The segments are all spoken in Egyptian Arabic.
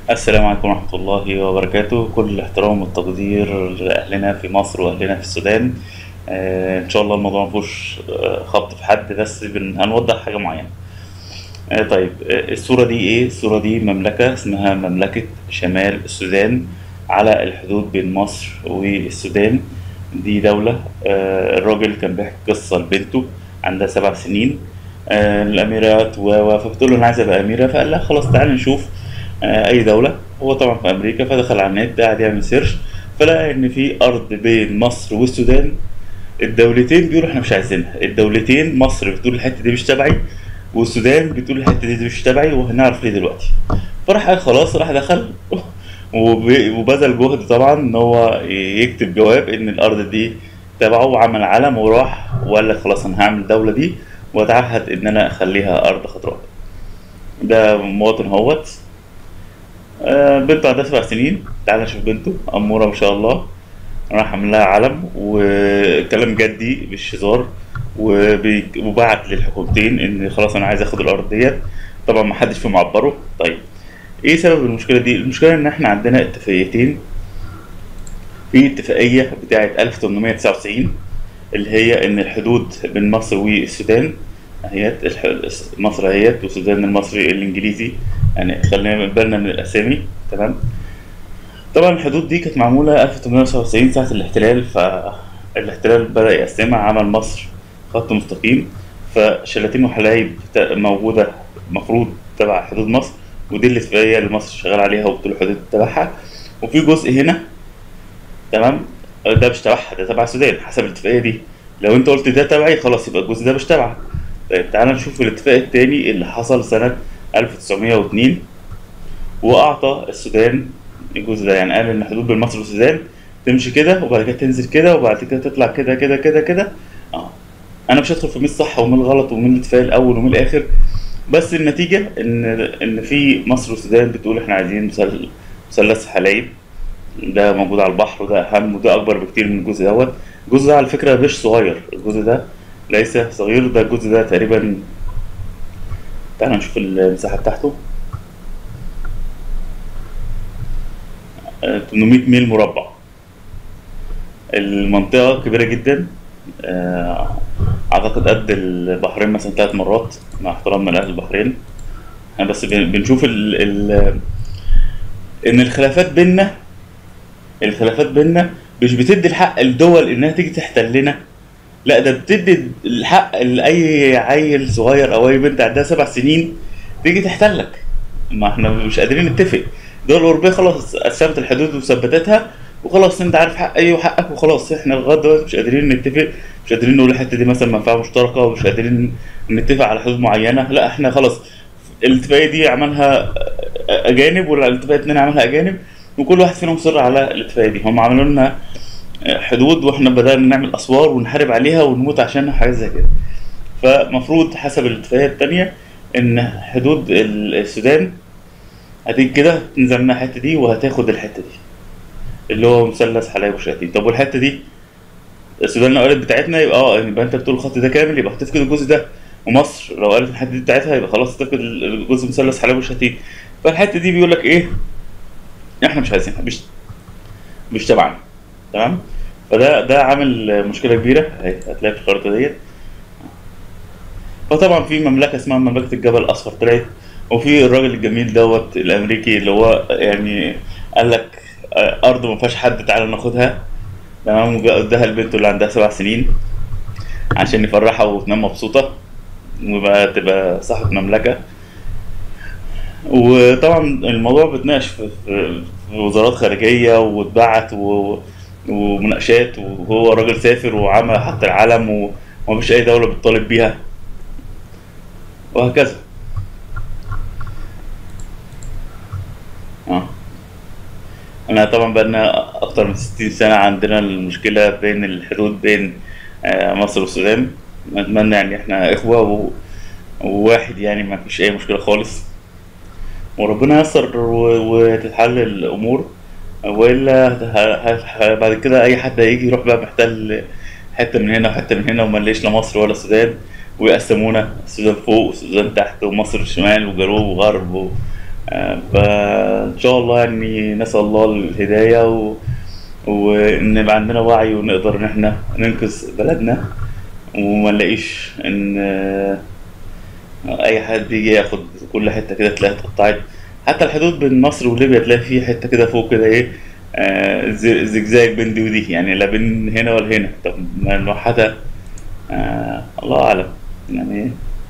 السلام عليكم ورحمة الله وبركاته كل الاحترام والتقدير لأهلنا في مصر وأهلنا في السودان آه إن شاء الله الموضوع مفيهوش آه، خبط في حد بس بن- هنوضح حاجة معينة آه طيب آه الصورة دي إيه؟ الصورة دي مملكة اسمها مملكة شمال السودان على الحدود بين مصر والسودان دي دولة آه الراجل كان بيحكي قصة لبنته عندها سبع سنين آه الأميرات و و- فبتقول له أنا عايز أبقى أميرة فقال لها خلاص تعالى نشوف آه أي دولة هو طبعا في أمريكا فدخل على النت قاعد يعمل سيرش فلقى إن في أرض بين مصر والسودان الدولتين بيقولوا احنا مش عايزينها الدولتين مصر بتقول الحته دي مش تبعي والسودان بتقول الحته دي مش تبعي وهنعرف ليه دلوقتي فراح قال خلاص راح دخل وب- وبذل جهد طبعا ان هو يكتب جواب ان الارض دي تبعه وعمل علم وراح وقال لك خلاص انا هعمل الدوله دي واتعهد ان انا اخليها ارض خضراء ده مواطن هوت آه، بنته عندها سبع سنين تعال نشوف بنته أمورة ما شاء الله راح عامل لها علم وكلام جدي مش هزار وبي- وبعت للحكومتين ان خلاص انا عايز اخد الارض ديت طبعا ما حدش فيهم عبره طيب ايه سبب المشكله دي المشكله ان احنا عندنا اتفاقيتين في اتفاقيه بتاعه 1899 اللي هي ان الحدود بين مصر والسودان اهيت الح- مصر اهيت والسودان المصري الانجليزي يعني خلينا بالنا من الاسامي تمام طبعا الحدود دي كانت معمولة 1897 ساعة الاحتلال فالاحتلال بدأ يقسمها عمل مصر خط مستقيم فشلاتين وحلايب تا- موجودة مفروض تبع حدود مصر ودي الاتفاقية اللي مصر شغال عليها وبطول الحدود تبعها وفي جزء هنا تمام ده مش تبعها ده تبع السودان حسب الاتفاقية دي لو انت قلت ده تبعي خلاص يبقى الجزء ده مش تبعك طيب تعالى نشوف الاتفاق التاني اللي حصل سنة 1902 واعطى السودان الجزء ده يعني قال ان الحدود بين مصر والسودان تمشي كده وبعد كده تنزل كده وبعد كده تطلع كده كده كده كده اه انا مش هدخل في مين الصح ومين الغلط ومين الاتفاق الاول ومين الاخر بس النتيجه ان ان في مصر والسودان بتقول احنا عايزين مثل- مثلث حلايب ده موجود على البحر وده اهم وده اكبر بكتير من الجزء دوت الجزء ده على فكره مش صغير الجزء ده ليس صغير ده الجزء ده تقريبا تعال نشوف المساحه بتاعته آه، 800 ميل مربع المنطقة كبيرة جدا آه، أعتقد قد البحرين مثلا ثلاث مرات مع احترامنا لأهل البحرين احنا بس بن- بنشوف ال ال إن الخلافات بيننا الخلافات بيننا مش بتدي الحق الدول إنها تيجي تحتلنا لا ده بتدي الحق لأي عيل صغير أو أي بنت عندها سبع سنين تيجي تحتلك ما احنا مش قادرين نتفق الدول الأوروبية خلاص قسمت الحدود وثبتتها وخلاص انت عارف حق ايه وحقك وخلاص احنا لغايه دلوقتي مش قادرين نتفق مش قادرين نقول الحته دي مثلا منفعه مشتركه ومش قادرين نتفق على حدود معينه لا احنا خلاص الاتفاقيه دي عملها اجانب والاتفاقيه التانية عملها اجانب وكل واحد فينا مصر على الاتفاقيه دي هم عملوا لنا حدود واحنا بدانا نعمل اسوار ونحارب عليها ونموت عشانها حاجات زي كده فمفروض حسب الاتفاقيه التانية ان حدود السودان هتيجي كده تنزل منها الحته دي وهتاخد الحته دي اللي هو مثلث حلايب وشلاتين طب والحته دي السودان لو قالت بتاعتنا يبقى اه يبقى انت بتقول الخط ده كامل يبقى هتفقد الجزء ده ومصر لو قالت الحته دي بتاعتها يبقى خلاص هتفقد الجزء مثلث حلايب وشلاتين فالحته دي بيقول لك ايه احنا مش عايزينها مش مش تبعنا تمام فده ده عامل مشكله كبيره اهي هتلاقي في الخريطه ديت فطبعا في مملكه اسمها مملكه الجبل الاصفر طلعت وفي الراجل الجميل دوت الامريكي اللي هو يعني قال لك آه، ارض ما فيهاش حد تعالى ناخدها تمام وجا- اداها لبنته اللي عندها سبع سنين عشان يفرحها وتنام مبسوطه وبقى تبقى صاحب مملكه وطبعا الموضوع بيتناقش في, في في وزارات خارجيه واتبعت و- ومناقشات وهو راجل سافر وعمل حط العلم ومفيش اي دوله بتطالب بيها وهكذا اه انا طبعا بقالنا اكتر من 60 سنه عندنا المشكله بين الحدود بين آه، مصر والسودان نتمنى يعني احنا اخوه و- وواحد يعني ما فيش اي مشكله خالص وربنا ييسر و- وتتحل الامور والا ه- ه- بعد كده اي حد هيجي يروح بقى محتل حته من هنا وحته من هنا وما نلاقيش لا مصر ولا السودان ويقسمونا السودان فوق والسودان تحت ومصر شمال وجنوب وغرب و... آه، ف فإن شاء الله يعني نسأل الله الهداية و... وإن يبقى عندنا وعي ونقدر إن إحنا ننقذ بلدنا وما نلاقيش إن آه، أي حد يجي ياخد كل حتة كده تلاقيها اتقطعت حتى الحدود بين مصر وليبيا تلاقي في حتة كده فوق كده إيه آه، ز- زجزاج بين دي ودي يعني لا بين هنا ولا هنا طب ما نوحدها آه الله أعلم يعني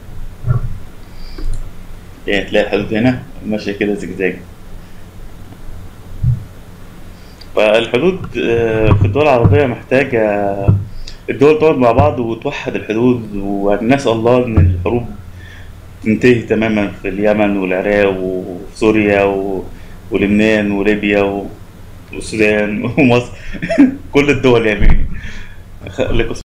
يعني تلاقي الحدود هنا ماشية كده زجزاج فالحدود آه، في الدول العربية محتاجة الدول تقعد مع بعض وتوحد الحدود ونسأل الله إن الحروب تنتهي تماما في اليمن والعراق وفي سوريا و... ولبنان وليبيا و... والسودان ومصر كل الدول يعني خليكم